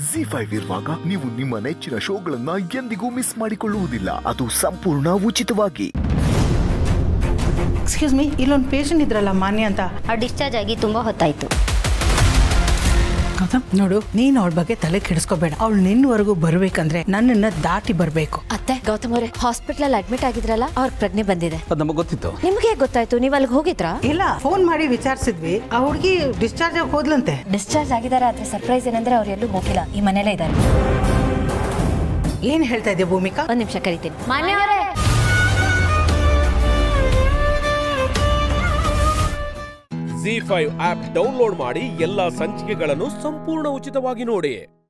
G five ಇರುವಾಗ ನೀವು ನಿಮ್ಮ ನೆಚ್ಚಿನ ಶೋಗಳನ್ನ ಎಂದಿಗೂ ಮಿಸ್ ಮಾಡಿಕೊಳ್ಳುವುದಿಲ್ಲ ಅದು ಸಂಪೂರ್ಣ ಉಚಿತವಾಗಿ ಎಕ್ಸ್ಕ್ಯೂಸ್ ಮೀ ಇಲ್ಲೊಂದು ಪೇಷಂಟ್ ಇದ್ರಲ್ಲ ಮಾನ್ಯ ಅಂತ ಅವ್ರು ಡಿಸ್ಚಾರ್ಜ್ ಆಗಿ ತುಂಬಾ ಹೊತ್ತಾಯ್ತು ಗೌತಮ್ ನೋಡು ನೀನ್ ಅವಳ ಬಗ್ಗೆ ತಲೆ ಕೆಡಿಸ್ಕೋಬೇಡ ಅವಳು ನಿನ್ನವರೆಗೂ ಬರ್ಬೇಕಂದ್ರೆ ನನ್ನನ್ನ ದಾಟಿ ಬರ್ಬೇಕು ಅತ್ತೆ ಗೌತಮ್ ಅವರೇ ಹಾಸ್ಪಿಟಲ್ ಅಡ್ಮಿಟ್ ಆಗಿದ್ರಲ್ಲ ಅವ್ರ ಪ್ರಜ್ಞೆ ಬಂದಿದೆ ಅದು ನಮಗೆ ಗೊತ್ತಿತ್ತು ನಿಮ್ಗೆ ಹೇಗ್ ಗೊತ್ತಾಯ್ತು ನೀವ್ ಅಲ್ಲಿಗೆ ಹೋಗಿದ್ರಾ ಇಲ್ಲ ಫೋನ್ ಮಾಡಿ ವಿಚಾರಿಸಿದ್ವಿ ಆ ಹುಡುಗಿ ಡಿಸ್ಚಾರ್ಜ್ ಆಗಿ ಹೋದ್ಲಂತೆ ಡಿಸ್ಚಾರ್ಜ್ ಆಗಿದ್ದಾರೆ ಆದ್ರೆ ಸರ್ಪ್ರೈಸ್ ಏನಂದ್ರೆ ಅವ್ರು ಎಲ್ಲೂ ಹೋಗಿಲ್ಲ ಈ ಮನೇಲೇ ಇದ್ದಾರೆ ಏನ್ ಹೇಳ್ತಾ ಇದ್ದೆ ಭೂಮಿಕಾ ಒಂದ್ ನಿಮಿಷ ಕರಿತೀನಿ ಜಿ ಫೈವ್ ಆಪ್ ಡೌನ್ಲೋಡ್ ಮಾಡಿ ಎಲ್ಲಾ ಸಂಚಿಕೆಗಳನ್ನು ಸಂಪೂರ್ಣ ಉಚಿತವಾಗಿ ನೋಡಿ